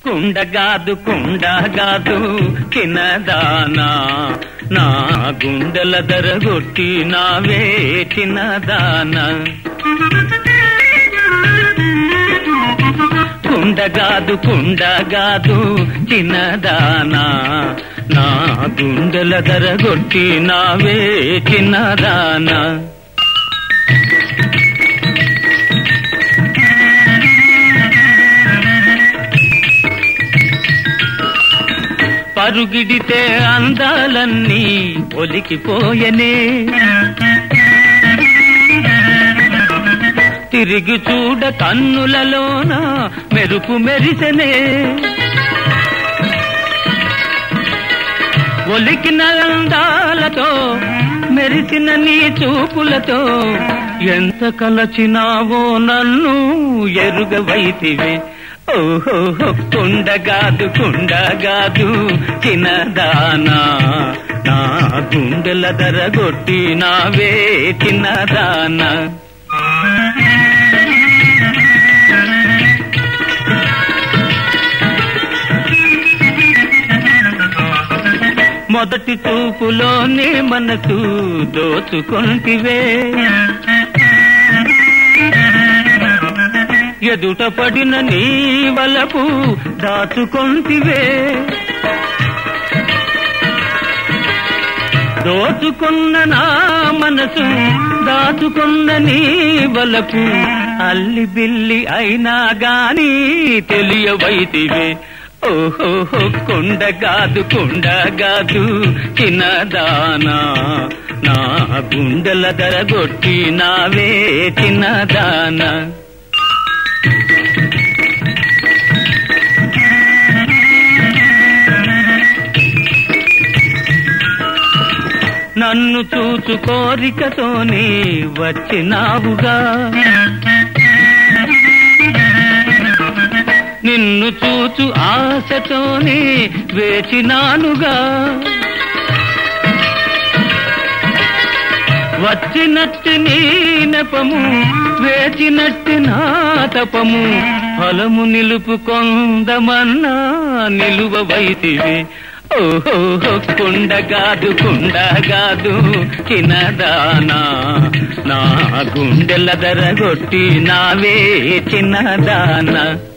కుండగాదు కుండగాదు చిన్నదానా నా గుండెల దరగొట్టి నావే చిన్నదానా కుండగాదు కుండగాదు చిన్నదానా నా గుండెల దరగొట్టి నావే చిన్నదానా పరుగిడితే అందాలన్నీ ఒలికిపోయనే తిరిగి చూడ కన్నులలోన మెరుపు మెరిసెనే ఒలికిన అందాలతో మెరిసిన నీ చూపులతో ఎంత కలచినావో నన్ను ఎరుగవైతివే ఓహో కుండగాదు కుండగాదు చిన్నదానా నా గుండెల దరగొట్టి నావే చిన్నదానా మొదటి చూపులోనే మనసు దోచుకుంటివే ఎదుట పడిన నీ వలపు దాచుకొంటివే దోచుకున్న నా మనసు దాచుకున్న నీ వలపు అల్లి బిల్లి అయినా గాని తెలియవైతివే ఓహో కుండగాదు కుండగాదు చిన్నదానా నా గుండెల దరగొట్టి నావే చిన్నదానా నన్ను చూచు కోరికతోనే వచ్చినావుగా నిన్ను చూచు ఆశతోనే వేచినానుగా వచ్చినట్టు నీ నెపము వేచినట్టు నా తపము ఫలము నిలుపుకొందమన్నా నిలువ వైతివి ఓహో కుండగాదు కుండగాదు చిన్నదానా నా గుండెల దరగొట్టి నావే చిన్నదానా